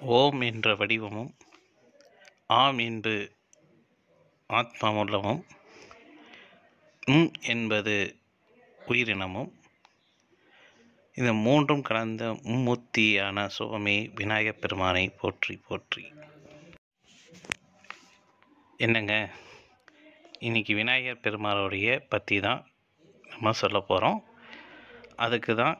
ஓம் என்ற வடிவமும் ஆம் என்று ஆத்மாவுள்ளமும் ம் என்பது உயிரினமும் இந்த மூன்றும் கலந்த மும்மூர்த்தியான சுகமே விநாயகப் பெருமானை போற்றி போற்றி என்னங்க இன்னைக்கு விநாயகர் பெருமாளுடைய பற்றி தான் நம்ம சொல்ல போகிறோம் அதுக்கு தான்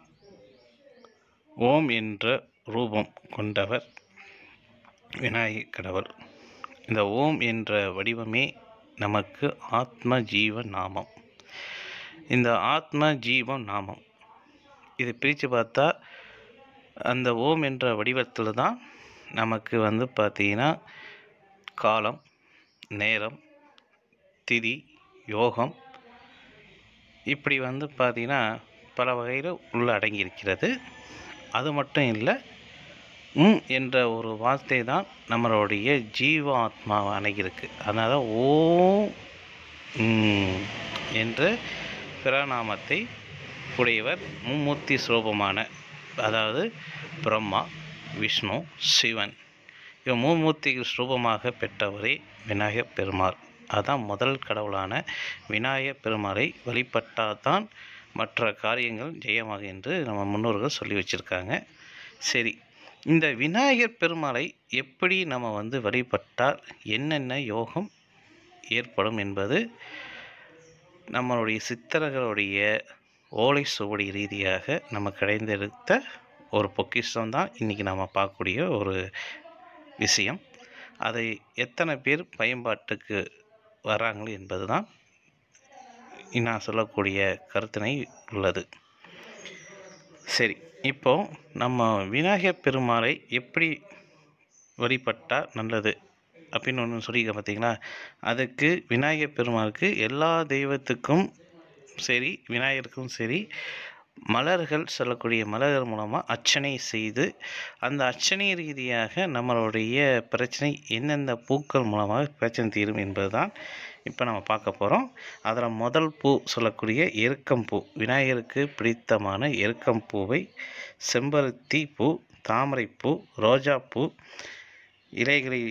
ஓம் என்ற ரூபம் கொண்டவர் விநாயகர் கடவுள் இந்த ஓம் என்ற வடிவமே நமக்கு ஆத்ம ஜீவ நாமம் இந்த ஆத்ம ஜீவ நாமம் இதை பிரித்து பார்த்தா அந்த ஓம் என்ற வடிவத்தில் தான் நமக்கு வந்து பார்த்தீங்கன்னா காலம் நேரம் திதி யோகம் இப்படி வந்து பார்த்தீங்கன்னா பல வகையில் உள்ள அடங்கியிருக்கிறது அது மட்டும் இல்லை ம் என்ற ஒரு வார்த்தை தான் நம்மளுடைய ஜீவ ஆத்மாவை அணுகியிருக்கு அதனால் ஓம் ம் என்ற பிறநாமத்தை உடையவர் மும்மூர்த்தி ஸ்வரூபமான அதாவது பிரம்மா விஷ்ணு சிவன் இவன் மும்மூர்த்திகள் ஸ்வரூபமாக பெற்றவரே விநாயகப் பெருமாள் அதான் முதல் கடவுளான விநாயகப் பெருமாளை வழிபட்டால் தான் மற்ற காரியங்கள் ஜெயமாக என்று நம்ம முன்னோர்கள் சொல்லி வச்சுருக்காங்க சரி இந்த விநாயகர் பெருமாளை எப்படி நம்ம வந்து வழிபட்டால் என்னென்ன யோகம் ஏற்படும் என்பது நம்மளுடைய சித்தர்களுடைய ஓலை சுவடி ரீதியாக நம்ம கிடைந்தெடுத்த ஒரு பொக்கிஷம் தான் இன்றைக்கி நம்ம பார்க்கக்கூடிய ஒரு விஷயம் அதை எத்தனை பேர் பயன்பாட்டுக்கு வராங்க என்பது தான் நான் சொல்லக்கூடிய கருத்தினை உள்ளது சரி இப்போ நம்ம விநாயகர் பெருமாளை எப்படி வழிபட்டால் நல்லது அப்படின்னு ஒன்று சொல்லிக்க பார்த்தீங்களா அதுக்கு விநாயகர் பெருமாளுக்கு எல்லா தெய்வத்துக்கும் சரி விநாயகருக்கும் சரி மலர்கள் சொல்லக்கூடிய மலர்கள் மூலமாக அர்ச்சனை செய்து அந்த அர்ச்சனை ரீதியாக நம்மளுடைய பிரச்சனை எந்தெந்த பூக்கள் மூலமாக பிரச்சனை தீரும் என்பது தான் இப்போ நம்ம பார்க்க போகிறோம் அதில் முதல் பூ சொல்லக்கூடிய எருக்கம்பூ விநாயகருக்கு பிடித்தமான எருக்கம்பூவை செம்பருத்தி பூ தாமரைப்பூ ரோஜாப்பூ இலைகளை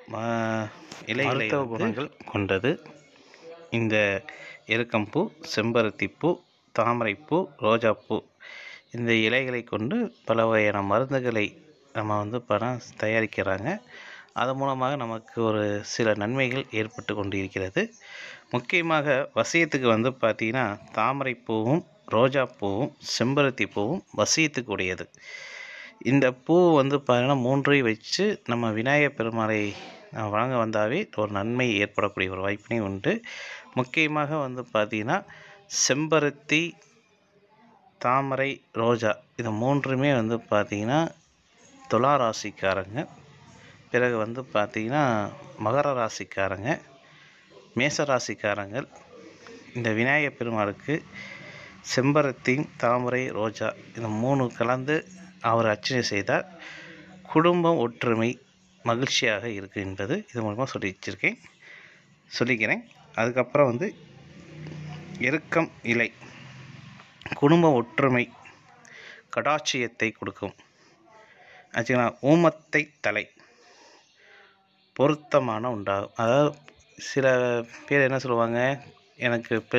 இலைகளை குணங்கள் கொண்டது இந்த எருக்கம்பூ செம்பருத்திப்பூ தாமரைப்பூ ரோஜாப்பூ இந்த இலைகளை கொண்டு பல வகையான மருந்துகளை நம்ம வந்து பணம் தயாரிக்கிறாங்க அதன் மூலமாக நமக்கு ஒரு சில நன்மைகள் ஏற்பட்டு கொண்டு இருக்கிறது முக்கியமாக வசியத்துக்கு வந்து பார்த்திங்கன்னா தாமரைப்பூவும் ரோஜாப்பூவும் செம்பருத்தி பூவும் வசியத்துக்கு உடையது இந்த பூ வந்து பார்த்திங்கன்னா மூன்றை வச்சு நம்ம விநாயகர் பெருமாளை வழங்க வந்தாவே ஒரு நன்மை ஏற்படக்கூடிய ஒரு வாய்ப்பினை உண்டு முக்கியமாக வந்து பார்த்திங்கன்னா செம்பருத்தி தாமரை ரோஜா இது மூன்றுமே வந்து பார்த்திங்கன்னா துலா ராசிக்காரங்க பிறகு வந்து பார்த்திங்கன்னா மகர ராசிக்காரங்க மேச ராசிக்காரங்கள் இந்த விநாயகர் பெருமாளுக்கு செம்பருத்தி தாமரை ரோஜா இந்த மூணு கலந்து அவர் அர்ச்சனை செய்தால் குடும்பம் ஒற்றுமை மகிழ்ச்சியாக இருக்குது என்பது இது மூலமாக சொல்லி வச்சுருக்கேன் சொல்லிக்கிறேன் அதுக்கப்புறம் வந்து எருக்கம் இலை குடும்ப ஒற்றுமை கடாட்சியத்தை கொடுக்கும் ஆச்சுங்களா ஊமத்தை தலை பொருத்தமான உண்டாகும் அதாவது சில பேர் என்ன சொல்லுவாங்க எனக்கு பெ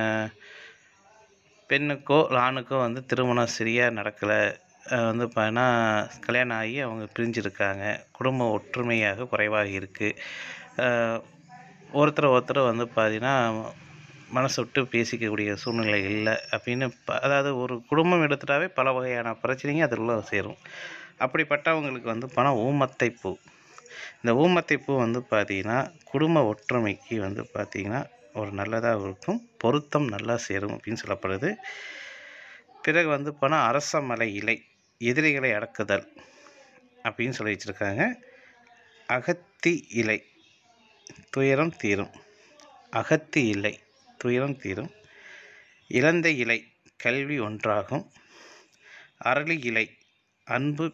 பெண்ணுக்கோ ஆணுக்கோ வந்து திருமணம் சரியாக நடக்கலை வந்து பார்த்தீங்கன்னா கல்யாணம் ஆகி அவங்க பிரிஞ்சிருக்காங்க குடும்ப ஒற்றுமையாக குறைவாக இருக்குது ஒருத்தர் ஒருத்தர் வந்து பார்த்தீங்கன்னா மனசு விட்டு பேசிக்கக்கூடிய சூழ்நிலை இல்லை அப்படின்னு அதாவது ஒரு குடும்பம் எடுத்துட்டாவே பல வகையான பிரச்சனைங்க அதில் சேரும் அப்படிப்பட்டவங்களுக்கு வந்து பணம் ஊமத்தை பூ இந்த ஊமத்தை பூ வந்து பார்த்திங்கன்னா குடும்ப ஒற்றுமைக்கு வந்து பார்த்திங்கன்னா ஒரு நல்லதாக இருக்கும் பொருத்தம் நல்லா சேரும் அப்படின்னு சொல்லப்படுது பிறகு வந்து பணம் அரச மலை இலை எதிரிகளை அடக்குதல் அப்படின்னு சொல்லி வச்சுருக்காங்க அகத்தி இலை துயரம் தீரும் அகத்தி இலை துயரம் தீரும் இழந்த இலை கல்வி ஒன்றாகும் அரளி இலை அன்பு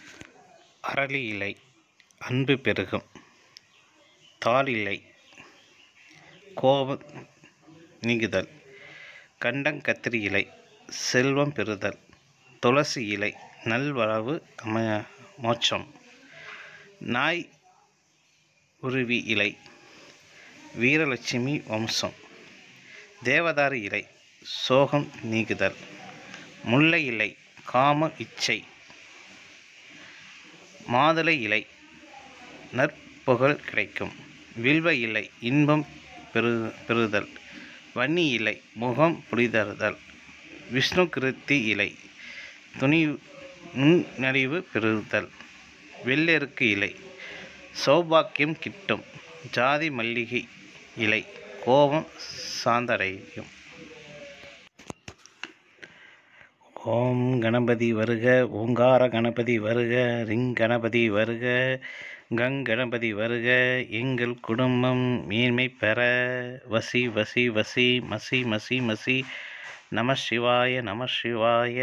அரளி இலை அன்பு பெருகும் தாள் இலை கோபம் நீங்குதல் கண்டங்கத்திரி இலை செல்வம் பெறுதல் துளசி இலை நல்வரவு அம மோட்சம் நாய் உருவி இலை வீரலட்சுமி வம்சம் தேவதாரு இலை சோகம் நீக்குதல் முல்லை இலை காம இச்சை மாதுளை இலை நற்புகழ் கிடைக்கும் வில்வ இலை இன்பம் பெரு பெறுதல் வன்னி இலை முகம் புரிதறுதல் விஷ்ணு கிருத்தி இலை துணி நுண்ணறிவு பெறுதல் வெள்ளெருக்கு இலை சௌபாக்கியம் கிட்டும் ஜாதி மல்லிகை இலை கோபம் சாந்தடையும் ஓம் கணபதி வருக ஓங்கார கணபதி வருக ரிங் கணபதி வருக கங் கணபதி வருக எங்கள் குடும்பம் மேன்மை பெற வசி வசி வசி மசி மசி மசி நம சிவாய நம சிவாய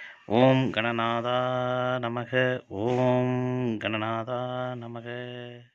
ஓம் கணநாதா நமக ஓம் கணநாதா நமக